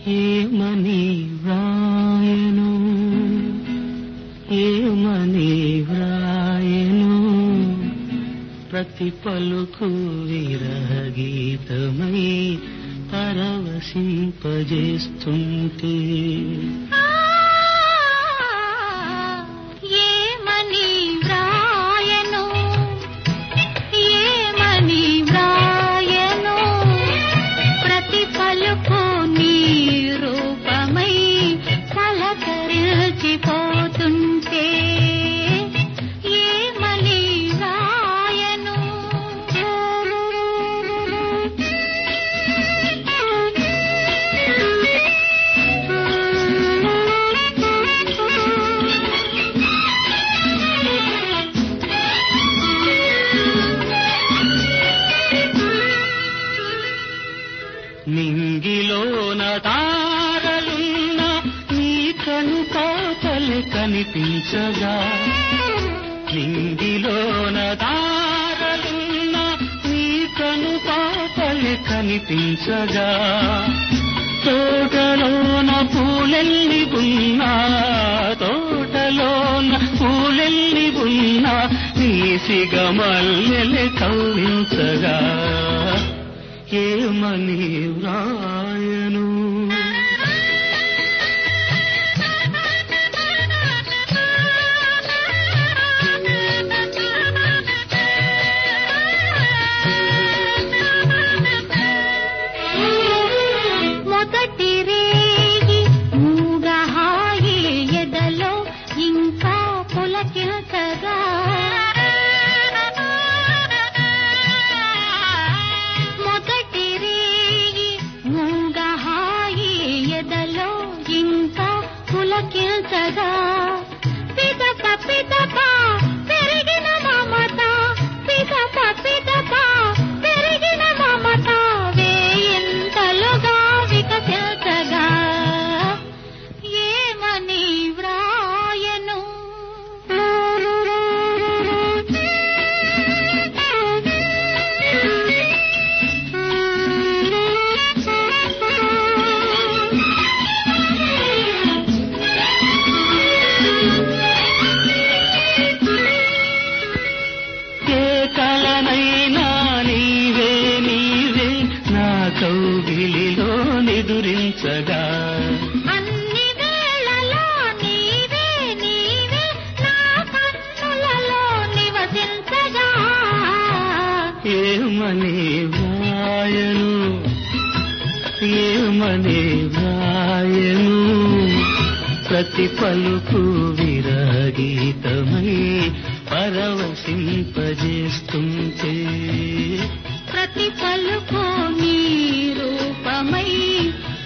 ఏమని వ్రాయను ఏమని వ్రాయను ప్రతి పలుకు విరగీతమై పరవశింపజేస్తుంటే ఏమని వ్రాయను ఏమని వ్రాయను ప్రతి పలుకు నీ రూపమై పలకరిల్చిపోతుంటే ఏమని వ్రాయను నింగిలోన తారలున్న నీ కను కాతలు కనిపించగా నింగిలోన తారలున్న నీ కను కాతలు కనిపించగా తోటలోన పూలెల్లి ఉన్నా తోటలోన పూలెల్లి ఉన్నా నీ సిగమల్లెలు కవ్వించగా ఏమని వ్రాయను మొదటి రేగి మూగహాయి ఎదలో ఇంకా పులకించగా మొదటి రేగి మూగహాయి ఎదలో ఇంకా పులకించగా పిదప పిదప పెరిగిన మమత పిదప పిదప పెరిగిన మమత వేయింతలుగా వికసించగా ఏమని వ్రాయను ఏ కలనైనా నీవే నీవే నా కౌగిలిలో నిదురించగా అన్ని వేళలో నీవే నీవే నా కన్నులలో నివసించగా ఏమని వ్రాయను ఏమని వ్రాయను ప్రతి పలుకు విరగీతమై పరవశింపజేస్తుంటే ప్రతి పలుకు నీ రూపమై